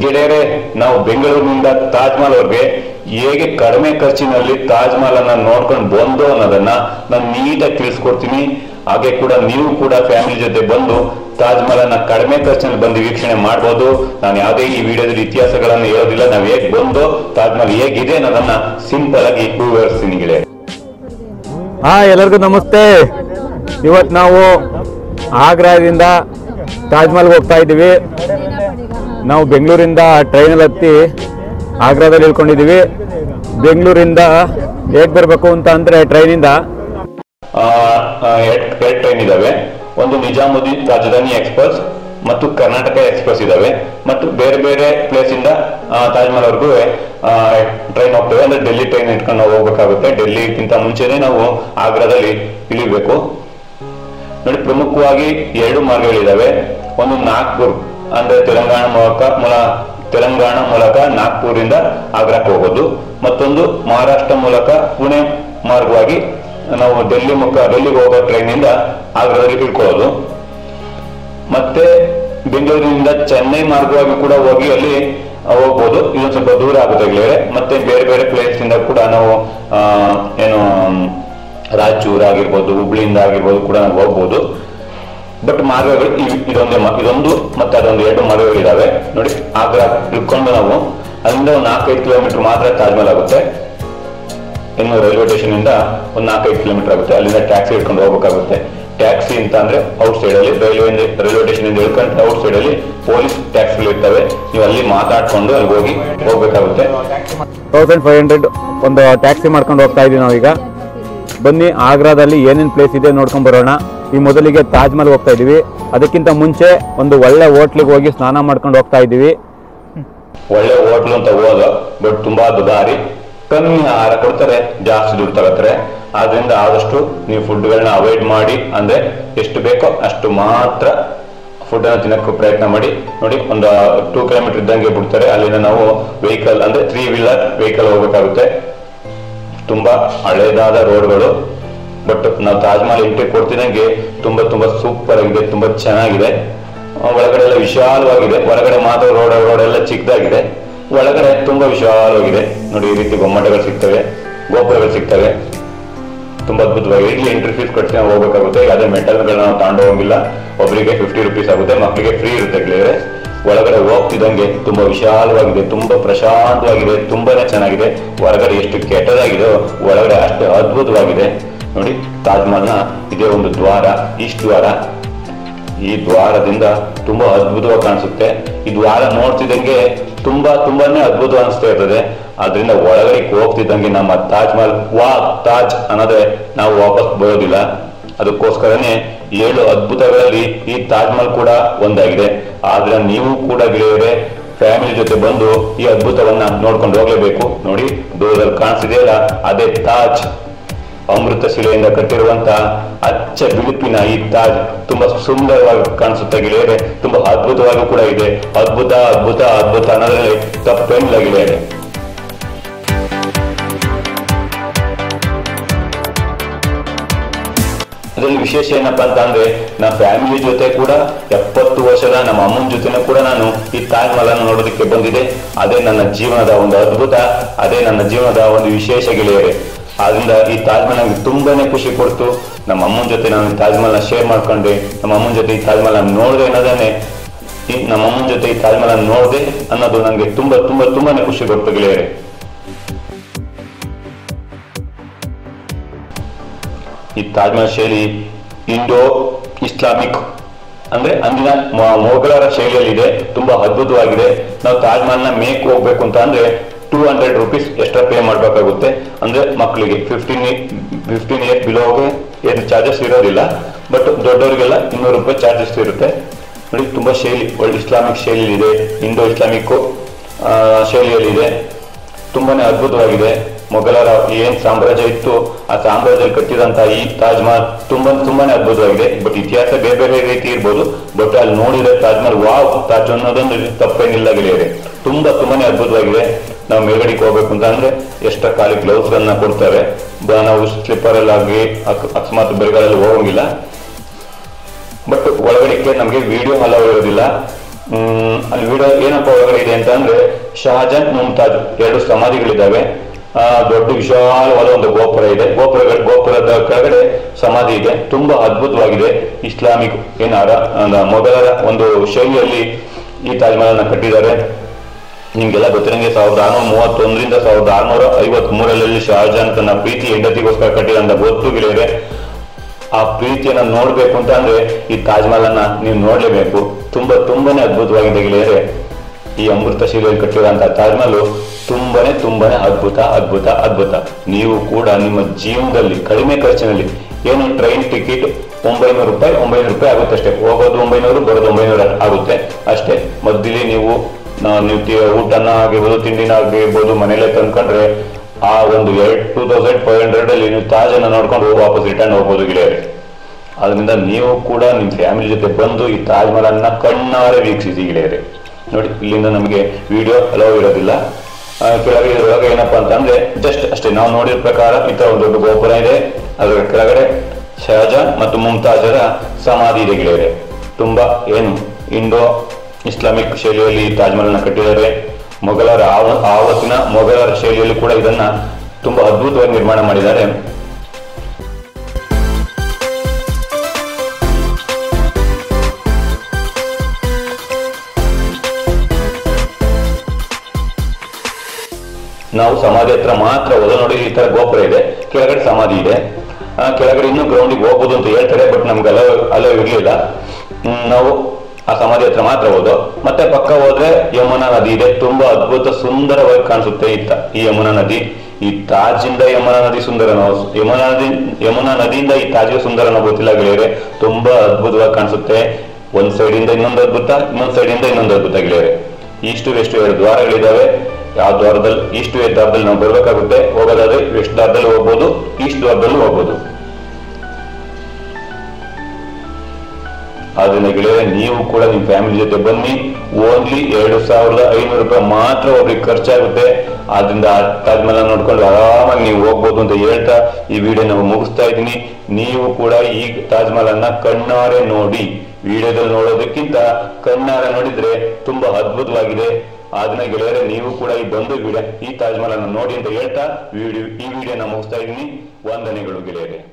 ಗೆಳೆಯರೆ ನಾವು ಬೆಂಗಳೂರಿನಿಂದ ತಾಜ್ ಮಹಲ್ ವರೆಗೆ ಹೇಗೆ ಕಡಿಮೆ ಖರ್ಚಿನಲ್ಲಿ ತಾಜ್ ಮಹಲ್ ಅನ್ನ ನೋಡ್ಕೊಂಡು ಬಂದು ಅನ್ನೋದನ್ನ ನಾನು ನೀಟಾಗಿ ತಿಳಿಸ್ಕೊಡ್ತೀನಿ ಹಾಗೆ ಕೂಡ ನೀವು ಕೂಡ ಫ್ಯಾಮಿಲಿ ಜೊತೆ ಬಂದು ತಾಜ್ ಮಹಲ್ ಅನ್ನ ಕಡಿಮೆ ಖರ್ಚಿನಲ್ಲಿ ಬಂದು ವೀಕ್ಷಣೆ ಮಾಡ್ಬೋದು ನಾನು ಯಾವುದೇ ಈ ವಿಡಿಯೋದಲ್ಲಿ ಇತಿಹಾಸಗಳನ್ನು ಹೇಳೋದಿಲ್ಲ ನಾವು ಹೇಗೆ ಬಂದು ತಾಜ್ ಮಹಲ್ ಹೇಗಿದೆ ಅನ್ನೋದನ್ನ ಸಿಂಪಲ್ ಆಗಿ ವಿವರಿಸ್ತೀನಿ ಗೆಳೆಯರೆ ಹಾ ಎಲ್ಲರಿಗೂ ನಮಸ್ತೆ ಇವತ್ತು ನಾವು ಆಗ್ರಾದಿಂದ ತಾಜ್ ಮಹಲ್ಗೆ ಹೋಗ್ತಾ ಇದ್ದೀವಿ ನಾವು ಬೆಂಗಳೂರಿಂದ ಟ್ರೈನಲ್ಲಿ ಹತ್ತಿ ಆಗ್ರಾದಲ್ಲಿ ಇಳ್ಕೊಂಡಿದ್ದೀವಿ ಬೆಂಗಳೂರಿಂದ ಹೇಗೆ ಬರಬೇಕು ಅಂತ ಅಂದರೆ ಟ್ರೈನಿಂದ ಆ, ಆ, ಎರಡ್ ಎರಡ್ ಟ್ರೈನ್ ಇದಾವೆ ಒಂದು ನಿಜಾಮುದ್ದೀನ್ ರಾಜಧಾನಿ ಎಕ್ಸ್ಪ್ರೆಸ್ ಮತ್ತು ಕರ್ನಾಟಕ ಎಕ್ಸ್ಪ್ರೆಸ್ ಇದಾವೆ ಮತ್ತು ಬೇರೆ ಬೇರೆ ಪ್ಲೇಸ್ ಇಂದ ಆ, ತಾಜ್ ಮಹಲ್ ವರೆಗೂ ಟ್ರೈನ್ ಹೋಗ್ತವೆ ಅಂದ್ರೆ ಡೆಲ್ಲಿ ಟ್ರೈನ್ ಇಟ್ಕೊಂಡು ನಾವು ಹೋಗ್ಬೇಕಾಗುತ್ತೆ ಡೆಲ್ಲಿಗಿಂತ ಮುಂಚೆನೆ ನಾವು ಆಗ್ರಾದಲ್ಲಿ ಇಳಿಬೇಕು ನೋಡಿ ಪ್ರಮುಖವಾಗಿ ಎರಡು ಮಾರ್ಗಗಳಿದಾವೆ ಒಂದು ನಾಗ್ಪುರ್ ಅಂದ್ರೆ ತೆಲಂಗಾಣ ಮೂಲಕ ಮೂಲ ತೆಲಂಗಾಣ ಮೂಲಕ ನಾಗ್ಪುರಿಂದ ಆಗ್ರಾಕ್ಕೆ ಹೋಗೋದು ಮತ್ತೊಂದು ಮಹಾರಾಷ್ಟ್ರ ಮೂಲಕ ಪುಣೆ ಮಾರ್ಗವಾಗಿ ನಾವು ಡೆಲ್ಲಿ ಮುಖ ಡೆಲ್ಲಿಗೆ ಹೋಗೋ ಟ್ರೈನಿಂದ ಆಗ್ರಾದಲ್ಲಿ ಇಳ್ಕೊಳ್ಳೋದು ಮತ್ತೆ ಬೆಂಗಳೂರಿನಿಂದ ಚೆನ್ನೈ ಮಾರ್ಗವಾಗಿ ಕೂಡ ಹೋಗಿ ಅಲ್ಲಿ ಆ, ಹೋಗ್ಬೋದು ಇದೊಂದು ಸ್ವಲ್ಪ ದೂರ ಆಗುತ್ತೆ ಗೆಳೆಯರೆ ಮತ್ತೆ ಬೇರೆ ಬೇರೆ ಪ್ಲೇಸ್ ಇಂದ ಕೂಡ ನಾವು ಆ, ಏನು ಮ್, ರಾಯಚೂರು ಆಗಿರ್ಬೋದು ಹುಬ್ಳಿಯಿಂದ ಆಗಿರ್ಬೋದು ಕೂಡ ನಾವು ಹೋಗ್ಬೋದು ಬಟ್ ಮಾರ್ಗಗಳು ಇವ್- ಇದೊಂದೇ ಮಾ- ಇದೊಂದು ಮತ್ತೆ ಅದೊಂದು ಎರಡು ಮಾರ್ಗಗಳಿದಾವೆ ನೋಡಿ ಆಗ್ರಾ ಇಟ್ಕೊಂಡು ನಾವು ಅಲ್ಲಿಂದ ಒಂದು ನಾಲ್ಕೈದು ಕಿಲೋಮೀಟರ್ ಮಾತ್ರ ತಾಜ್ಮಹಲ್ ಆಗುತ್ತೆ ಇನ್ನು ರೈಲ್ವೆ ಸ್ಟೇಷನ್ ಇಂದ ಒಂದು ನಾಲ್ಕೈದು ಕಿಲೋಮೀಟರ್ ಆಗುತ್ತೆ ಅಲ್ಲಿಂದ ಟ್ಯಾಕ್ಸಿ ಹಿಡ್ಕೊಂಡು ಹೋಗ್ಬೇಕಾಗುತ್ತೆ ಟ್ಯಾಕ್ಸಿ ಅಂತ ಅಂದ್ರೆ ಔಟ್ ಸೈಡ್ ಅಲ್ಲಿ ರೈಲ್ವೆ ರೈಲ್ವೆ ಸ್ಟೇಷನ್ ಇಂದ ಹಿಡ್ಕೊಂಡು ಔಟ್ ಸೈಡ್ ಅಲ್ಲಿ ಪೊಲೀಸ್ ಟ್ಯಾಕ್ಸಿಗಳು ಇರ್ತವೆ ನೀವು ಅಲ್ಲಿ ಮಾತಾಡ್ಕೊಂಡು ಅಲ್ಲಿ ಹೋಗಿ ಹೋಗ್ಬೇಕಾಗುತ್ತೆ ತೌಸಂಡ್ ಫೈವ್ ಹಂಡ್ರೆಡ್ ಒಂದು ಟ್ಯಾಕ್ಸಿ ಮಾಡ್ಕೊಂಡು ಹೋಗ್ತಾ ಇದ್ದೀವಿ ನಾವೀಗ ಬನ್ನಿ ಆಗ್ರಾದಲ್ಲಿ ಏನೇನು ಪ್ಲೇಸ್ ಇದೆ ನೋಡ್ಕೊಂಡು ಬರೋಣ ಈ ಮೊದಲಿಗೆ ತಾಜ್ ಮಹಲ್ ಹೋಗ್ತಾ ಇದ್ದೀವಿ ಅದಕ್ಕಿಂತ ಮುಂಚೆ ಒಂದು ಒಳ್ಳೆ ಹೋಟ್ಲಿಗೆ ಹೋಗಿ ಸ್ನಾನ ಮಾಡ್ಕೊಂಡು ಹೋಗ್ತಾ ಇದ್ದೀವಿ ಒಳ್ಳೆ ಹೋಟ್ಲು ಅಂತ ಹೋದ ಬಟ್ ತುಂಬಾ ದುಬಾರಿ ಕಮ್ಮಿ ಆಹಾರ ಕೊಡ್ತಾರೆ ಜಾಸ್ತಿ ದುಡ್ಡು ತಗೋತಾರೆ ಆದ್ರಿಂದ ಆದಷ್ಟು ನೀವು ಫುಡ್ಗಳನ್ನ ಅವಾಯ್ಡ್ ಮಾಡಿ ಅಂದ್ರೆ ಎಷ್ಟು ಬೇಕೋ ಅಷ್ಟು ಮಾತ್ರ ಫುಡ್ ಅನ್ನ ತಿನ್ನಕ್ಕೆ ಪ್ರಯತ್ನ ಮಾಡಿ ನೋಡಿ ಒಂದು ಟೂ ಕಿಲೋಮೀಟರ್ ಇದ್ದಂಗೆ ಬಿಡ್ತಾರೆ ಅಲ್ಲಿಂದ ನಾವು ವೆಹಿಕಲ್ ಅಂದ್ರೆ ತ್ರೀ ವೀಲರ್ ವೆಹಿಕಲ್ ಹೋಗ್ಬೇಕಾಗುತ್ತೆ ತುಂಬಾ ಹಳೇದಾದ ರೋಡ್ಗಳು ಬಟ್ ನಾವು ತಾಜ್ ಮಹಲ್ ಎಂಟ್ರಿ ಕೊಡ್ತಿದಂಗೆ ತುಂಬಾ ತುಂಬಾ ಸೂಪರ್ ಆಗಿದೆ ತುಂಬಾ ಚೆನ್ನಾಗಿದೆ ಆ, ಒಳಗಡೆ ಎಲ್ಲ ವಿಶಾಲವಾಗಿದೆ ಹೊರಗಡೆ ಮಾತ್ರ ರೋಡ್ ರೋಡ್ ಎಲ್ಲ ಚಿಕ್ಕದಾಗಿದೆ ಒಳಗಡೆ ತುಂಬಾ ವಿಶಾಲವಾಗಿದೆ ನೋಡಿ ಈ ರೀತಿ ಗೊಮ್ಮಟಗಳು ಸಿಗ್ತವೆ ಗೋಪುರಗಳು ಸಿಗ್ತವೆ ತುಂಬಾ ಅದ್ಭುತವಾಗಿ ಇಲ್ಲಿ ಎಂಟ್ರಿ ಫೀಸ್ ಕಟ್ಟಿ ನಾವು ಹೋಗ್ಬೇಕಾಗುತ್ತೆ ಯಾವುದೇ ಮೆಟಲ್ಗಳನ್ನ ನಾವು ತಗೊಂಡು ಹೋಗಿಲ್ಲ ಒಬ್ಬರಿಗೆ ಫಿಫ್ಟಿ ರುಪೀಸ್ ಆಗುತ್ತೆ ಮಕ್ಕಳಿಗೆ ಫ್ರೀ ಇರುತ್ತೆ ಗೆಳೆಯರೆ ಒಳಗಡೆ ಹೋಗ್ತಿದ್ದಂಗೆ ತುಂಬಾ ವಿಶಾಲವಾಗಿದೆ ತುಂಬಾ ಪ್ರಶಾಂತವಾಗಿದೆ ತುಂಬಾನೇ ಚೆನ್ನಾಗಿದೆ ಹೊರಗಡೆ ಎಷ್ಟು ಕೆಟ್ಟದಾಗಿದೆ ಒಳಗಡೆ ಅಷ್ಟು ಅದ್ಭುತವಾಗಿದೆ ನೋಡಿ ತಾಜ್ ಮಹಲ್ನ ಇದೇ ಒಂದು ದ್ವಾರ ಈಸ್ಟ್ ದ್ವಾರ ಈ ದ್ವಾರದಿಂದ ತುಂಬಾ ಅದ್ಭುತವಾಗಿ ಕಾಣಿಸುತ್ತೆ ಈ ದ್ವಾರ ನೋಡ್ತಿದ್ದಂಗೆ ತುಂಬಾ ತುಂಬಾನೇ ಅದ್ಭುತ ಅನಿಸ್ತಾ ಇರ್ತದೆ ಆದ್ರಿಂದ ಒಳಗಡೆ ಹೋಗ್ತಿದ್ದಂಗೆ ನಮ್ಮ ತಾಜ್ ಮಹಲ್ ವಾ ತಾಜ್ ಅನ್ನೋದೇ ನಾವು ವಾಪಸ್ ಬರೋದಿಲ್ಲ ಅದಕ್ಕೋಸ್ಕರನೇ ಏಳು ಅದ್ಭುತಗಳಲ್ಲಿ ಈ ತಾಜ್ ಮಹಲ್ ಕೂಡ ಒಂದಾಗಿದೆ ಆದ್ರೆ ನೀವು ಕೂಡ ಗೆಳೆಯರೆ ಫ್ಯಾಮಿಲಿ ಜೊತೆ ಬಂದು ಈ ಅದ್ಭುತವನ್ನ ನೋಡ್ಕೊಂಡು ಹೋಗ್ಲೇಬೇಕು ನೋಡಿ ದೂರದಲ್ಲಿ ಕಾಣಿಸಿದೆಯಲ್ಲ ಅದೇ ತಾಜ್ ಅಮೃತ ಶಿಲೆಯಿಂದ ಕಟ್ಟಿರುವಂತ ಅಚ್ಚ ಬಿಳುಪಿನ ಈ ತಾಜ್ ತುಂಬಾ ಸುಂದರವಾಗಿ ಕಾಣಿಸುತ್ತೆ ಗೆಳೆಯರೆ ತುಂಬಾ ಅದ್ಭುತವಾಗಿ ಕೂಡ ಇದೆ ಅದ್ಭುತ ಅದ್ಭುತ ಅದ್ಭುತ ಅನ್ನೋದ್ರಲ್ಲಿ ತಪ್ಪೇನಿಲ್ಲ ಗೆಳೆಯರೆ ಅದರಲ್ಲಿ ವಿಶೇಷ ಏನಪ್ಪಾ ಅಂತ ಅಂದ್ರೆ ನಮ್ಮ ಫ್ಯಾಮಿಲಿ ಜೊತೆ ಕೂಡ ಎಪ್ಪತ್ತು ವರ್ಷದ ನಮ್ಮ ಅಮ್ಮನ ಜೊತೆನೂ ಕೂಡ ನಾನು ಈ ತಾಜ್ ಮಹಲ್ ಅನ್ನು ನೋಡೋದಕ್ಕೆ ಬಂದಿದೆ ಅದೇ ನನ್ನ ಜೀವನದ ಒಂದು ಅದ್ಭುತ ಅದೇ ನನ್ನ ಜೀವನದ ಒಂದು ವಿಶೇಷ ಗೆಳೆಯರೆ ಆದ್ರಿಂದ ಈ ತಾಜ್ ಮಹಲ್ ನನಗೆ ತುಂಬಾನೇ ಖುಷಿ ಕೊಡ್ತು ನಮ್ಮ ಅಮ್ಮನ ಜೊತೆ ನಾನು ಈ ತಾಜ್ ಮಹಲ್ನ ಶೇರ್ ಮಾಡ್ಕೊಂಡೆ ನಮ್ಮ ಅಮ್ಮನ ಜೊತೆ ಈ ತಾಜ್ ಮಹಲ್ ನೋಡಿದೆ ಅನ್ನೋದನ್ನೇ ಈ ನಮ್ಮ ಅಮ್ಮನ ಜೊತೆ ಈ ತಾಜ್ ಮಹಲ್ ನೋಡಿದೆ ಅನ್ನೋದು ನನಗೆ ತುಂಬಾ ತುಂಬಾ ತುಂಬಾನೇ ಖುಷಿ ಕೊಡ್ತು ಗೆಳೆಯರೆ ಈ ತಾಜ್ ಮಹಲ್ ಶೈಲಿ ಇಂಡೋ ಇಸ್ಲಾಮಿಕ್ ಅಂದ್ರೆ ಅಂದಿನ ಮೊ- ಮೊಘಲರ ಶೈಲಿಯಲ್ಲಿದೆ ತುಂಬಾ ಅದ್ಭುತವಾಗಿದೆ ನಾವು ತಾಜ್ ಮಹಲ್ನ ಮೇಕ್ ಹೋಗ್ಬೇಕು ಅಂತ ಅಂದ್ರೆ two hundred rupees extra pay ಮಾಡಬೇಕಾಗುತ್ತೆ ಅಂದ್ರೆ ಮಕ್ಕಳಿಗೆ ಫಿಫ್ಟೀನ್ ಫಿಫ್ಟೀನ್ ಇಯರ್ ಬಿಲೋಗೆ ಏನು ಚಾರ್ಜಸ್ ಇರೋದಿಲ್ಲ ಬಟ್ ದೊಡ್ಡವರಿಗೆಲ್ಲ ಇನ್ನೂರು ರೂಪಾಯಿ ಚಾರ್ಜಸ್ ಇರುತ್ತೆ ನೋಡಿ ತುಂಬಾ ಶೈಲಿ ಒಳ್ಳೆ ಇಸ್ಲಾಮಿಕ್ ಶೈಲಿಯಿದೆ ಇಂಡೋ ಇಸ್ಲಾಮಿಕ್ ಶೈಲಿಯಲ್ಲಿದೆ ತುಂಬಾನೇ ಅದ್ಭುತವಾಗಿದೆ ಮೊಘಲರ ಏನ್ ಸಾಮ್ರಾಜ್ಯ ಇತ್ತು ಆ ಸಾಮ್ರಾಜ್ಯದಲ್ಲಿ ಕಟ್ಟಿದಂತ ಈ ತಾಜ್ ಮಹಲ್ ತುಂಬಾ ತುಂಬಾನೇ ಅದ್ಭುತವಾಗಿದೆ ಬಟ್ ಇತಿಹಾಸ ಬೇರೆ ಬೇರೆ ರೀತಿ ಇರ್ಬೋದು ಬಟ್ ಅಲ್ಲಿ ನೋಡಿದ್ರೆ ತಾಜ್ ಮಹಲ್ ವಾವ್ ತಾಜ್ ಅನ್ನೋದೊಂದು ತಪ್ಪೇನಿಲ್ಲ ಗೆಳೆಯರೆ ತುಂಬಾ ತುಂಬಾನೇ ಅದ್ಭುತವಾಗಿದೆ ನಾವು ಮೇಲ್ಗಡೆಗೆ ಹೋಗ್ಬೇಕು ಅಂತ ಅಂದ್ರೆ ಎಕ್ಸ್ಟ್ರಾ ಖಾಲಿ ಗ್ಲೌಸ್ ಗಳನ್ನ ಕೊಡ್ತಾರೆ ಬ- ನಾವು ಸ್ಲಿಪ್ಪರ್ ಆಗಿ ಅಕ್- ಅಕಸ್ಮಾತ್ ಬೆಳಗಾಲಲ್ಲಿ ಹೋಗಂಗಿಲ್ಲ ಬಟ್ ಒಳಗಡೆಗೆ ನಮಗೆ ವಿಡಿಯೋ ಅಲೌ ಇರೋದಿಲ್ಲ ಹ್ಮ್ ಅಲ್ಲಿ ವಿಡಿಯೋ ಏನಪ್ಪ ಒಳಗಡೆ ಇದೆ ಅಂತ ಅಂದ್ರೆ ಶಹಜಾನ್ ಮುಮ್ತಾಜ್ ಎರಡು ಸಮಾಧಿಗಳಿದ್ದಾವೆ ಆ ದೊಡ್ಡ ವಿಶಾಲವಾದ ಒಂದು ಗೋಪುರ ಇದೆ ಗೋಪುರಗಳ ಗೋಪುರದ ಕೆಳಗಡೆ ಸಮಾಧಿ ಇದೆ ತುಂಬಾ ಅದ್ಭುತವಾಗಿದೆ ಇಸ್ಲಾಮಿಕ್ ಏನಾರ ಅಂದ ಮೊಘಲರ ಒಂದು ಶೈಲಿಯಲ್ಲಿ ಈ ತಾಜ್ ಮಹಲ್ ಅನ್ನ ಕಟ್ಟಿದ್ದಾರೆ ನಿಮ್ಗೆಲ್ಲ ಗೊತ್ತಿರಂಗೆ ಸಾವಿರದ ಆರುನೂರ ಮೂವತ್ತೊಂದರಿಂದ ಸಾವಿರದ ಆರುನೂರ ಐವತ್ ಮೂರರಲ್ಲಿ ಶಹಜಾನ್ ತನ್ನ ಪ್ರೀತಿ ಹೆಂಡತಿಗೋಸ್ಕರ ಕಟ್ಟಿದಂತ ಗೊತ್ತು ಗೆಳೆಯರೆ ಆ ಪ್ರೀತಿಯನ್ನ ನೋಡ್ಬೇಕು ಅಂತ ಅಂದ್ರೆ ಈ ತಾಜ್ ಮಹಲ್ ಅನ್ನ ನೀವು ನೋಡ್ಲೇಬೇಕು ತುಂಬಾ ತುಂಬಾನೇ ಅದ್ಭುತವಾಗಿದೆ ಗೆಳೆಯರೆ ಈ ಅಮೃತ ಶಿಲೆಯಲ್ಲಿ ಕಟ್ಟಿರುವಂತಹ ತಾಜ್ ಮಹಲ್ ತುಂಬಾನೇ ತುಂಬಾನೇ ಅದ್ಭುತ ಅದ್ಭುತ ಅದ್ಭುತ ನೀವು ಕೂಡ ನಿಮ್ಮ ಜೀವನದಲ್ಲಿ ಕಡಿಮೆ ಖರ್ಚಿನಲ್ಲಿ ಏನು ಟ್ರೈನ್ ಟಿಕೆಟ್ ಒಂಬೈನೂರು ರೂಪಾಯಿ ಒಂಬೈನೂರು ರೂಪಾಯಿ ಆಗುತ್ತೆ ಅಷ್ಟೇ ಹೋಗೋದು ಒಂಬೈನೂರು ಬರೋದು ಒಂಬೈನೂರು ಆಗುತ್ತೆ ಅಷ್ಟೇ ಮಧ್ಯದಲ್ಲಿ ನೀವು ನಾ- ನೀವು ತಿ- ಊಟನ ಆಗಿರ್ಬೋದು ತಿಂಡಿನ ಆಗಿರ್ಬೋದು ಮನೇಲೆ ತಂದ್ಕೊಂಡ್ರೆ ಆ ಒಂದು ಎರಡ್ ಟೂ ತೌಸಂಡ್ ಫೈವ್ ಹಂಡ್ರೆಡ್ ಅಲ್ಲಿ ನೀವು ತಾಜನ್ನ ನೋಡ್ಕೊಂಡು ವಾಪಸ್ ರಿಟರ್ನ್ ಹೋಗ್ಬೋದು ಗೆಳೆಯರೆ ಅದರಿಂದ ನೀವು ಕೂಡ ನಿಮ್ಮ ಫ್ಯಾಮಿಲಿ ಜೊತೆ ಬಂದು ಈ ತಾಜ್ ಮಹಲ್ ಅನ್ನ ಕಣ್ಣಾರೆ ವೀಕ್ಷಿಸಿ ಗೆಳೆಯರೆ ನೋಡಿ ಇಲ್ಲಿಂದ ನಮಗೆ ವಿಡಿಯೋ ಅಲೋ ಇರೋದಿಲ್ಲ ಆ, ಕೆಳಗೆ ಇರುವಾಗ ಏನಪ್ಪಾ ಅಂತಂದ್ರೆ ಜಸ್ಟ್ ಅಷ್ಟೇ ನಾವು ನೋಡಿದ ಪ್ರಕಾರ ಈ ತರ ಒಂದು ದೊಡ್ಡ ಗೋಪುರ ಇದೆ ಅದರ ಕೆಳಗಡೆ ಶಹಜಾನ್ ಮತ್ತು ಮುಮ್ತಾಜರ ಸಮಾಧಿ ಇದೆ ಗೆಳೆಯರೆ ತುಂಬಾ ಏನು ಇಂಡೋ ಇಸ್ಲಾಮಿಕ್ ಶೈಲಿಯಲ್ಲಿ ಈ ತಾಜ್ ಮಹಲ್ನ ಕಟ್ಟಿದ್ದಾರೆ ಮೊಘಲರ ಆವ ಆವತ್ತಿನ ಮೊಘಲರ ಶೈಲಿಯಲ್ಲಿ ಕೂಡ ಇದನ್ನ ತುಂಬಾ ಅದ್ಭುತವಾಗಿ ನಿರ್ಮಾಣ ಮಾಡಿದ್ದಾರೆ ನಾವು ಸಮಾಧಿ ಹತ್ರ ಮಾತ್ರ ಹೋದ ನೋಡಿ ಈ ತರ ಗೋಪುರ ಇದೆ ಕೆಳಗಡೆ ಸಮಾಧಿ ಇದೆ ಆ, ಕೆಳಗಡೆ ಇನ್ನೂ ಗ್ರೌಂಡಿಗೆ ಹೋಗ್ಬೋದು ಅಂತ ಹೇಳ್ತಾರೆ ಬಟ್ ನಮ್ಗೆ ಅಲೋ ಅಲೋ ಇರ್ಲಿಲ್ಲ ಹ್ಮ್, ನಾವು ಆ ಸಮಾಧಿ ಹತ್ರ ಮಾತ್ರ ಹೋದು ಮತ್ತೆ ಪಕ್ಕ ಹೋದ್ರೆ ಯಮುನಾ ನದಿ ಇದೆ ತುಂಬಾ ಅದ್ಭುತ ಸುಂದರವಾಗಿ ಕಾಣಿಸುತ್ತೆ ಈ ತ- ಈ ಯಮುನಾ ನದಿ ಈ ತಾಜಿಂದ ಯಮುನಾ ನದಿ ಸುಂದರ ನಾವು ಯಮುನಾ ನದಿ ಯಮುನಾ ನದಿಯಿಂದ ಈ ತಾಜಿಗೆ ಸುಂದರ ನಾವು ಗೊತ್ತಿಲ್ಲ ಗೆಳೆಯರೆ ತುಂಬಾ ಅದ್ಭುತವಾಗಿ ಕಾಣಿಸುತ್ತೆ ಒಂದ್ ಸೈಡ್ ಇಂದ ಇನ್ನೊಂದು ಅದ್ಭುತ ಇನ್ನೊಂದ್ ಸೈಡ್ ಇಂದ ಇನ್ನೊಂದು ಅದ್ಭುತ ಗೆಳೆಯರೆ ಈಸ್ಟ್ ವೆಸ್ಟ್ ಎರಡು ದ್ವಾರಗಳಿದಾವೆ ಯಾವ ದ್ವಾರದಲ್ಲಿ ಈಸ್ಟ್ ವೆಸ್ಟ್ ದ್ವಾರದಲ್ಲಿ ನಾವು ಬರ್ಬೇಕಾಗುತ್ತೆ ಹೋಗೋದಾದ್ರೆ ವೆಸ್ಟ್ ದ್ವಾರದಲ್ಲಿ ಹೋಗ್ಬೋದು ಈಸ್ಟ್ ದ್ವಾರದಲ್ಲಿ ಹೋಗ್ಬೋದು ಆದ್ರಿಂದ ಗೆಳೆಯರೆ ನೀವು ಕೂಡ ನಿಮ್ಮ ಫ್ಯಾಮಿಲಿ ಜೊತೆ ಬನ್ನಿ ಓನ್ಲಿ ಎರಡು ಸಾವಿರದ ಐನೂರು ರೂಪಾಯಿ ಮಾತ್ರ ಒಬ್ರಿಗೆ ಖರ್ಚಾಗುತ್ತೆ ಆದ್ರಿಂದ ಆ ತಾಜ್ ಮಹಲ್ ನೋಡ್ಕೊಂಡು ಆರಾಮಾಗಿ ನೀವು ಹೋಗ್ಬೋದು ಅಂತ ಹೇಳ್ತಾ ಈ ವಿಡಿಯೋ ನಾವು ಮುಗಿಸ್ತಾ ಇದ್ದೀನಿ ನೀವು ಕೂಡ ಈ ತಾಜ್ ಮಹಲ್ ಅನ್ನ ಕಣ್ಣಾರೆ ನೋಡಿ ವಿಡಿಯೋದಲ್ಲಿ ನೋಡೋದಕ್ಕಿಂತ ಕಣ್ಣಾರೆ ನೋಡಿದ್ರೆ ತುಂಬಾ ಅದ್ಭುತವಾಗಿದೆ ಅದನ್ನ ಗೆಳೆಯರೆ ನೀವು ಕೂಡ ಈ ಬಂದು ವಿಡಿಯೋ ಈ ತಾಜ್ ಮಹಲ್ ಅನ್ನ ನೋಡಿ ಅಂತ ಹೇಳ್ತಾ ವಿಡಿಯೋ ಈ ವಿಡಿಯೋನ ಮುಗಿಸ್ತಾ ಇದ್ದೀನಿ ವಂದನೆಗಳು ಗೆಳೆಯರೆ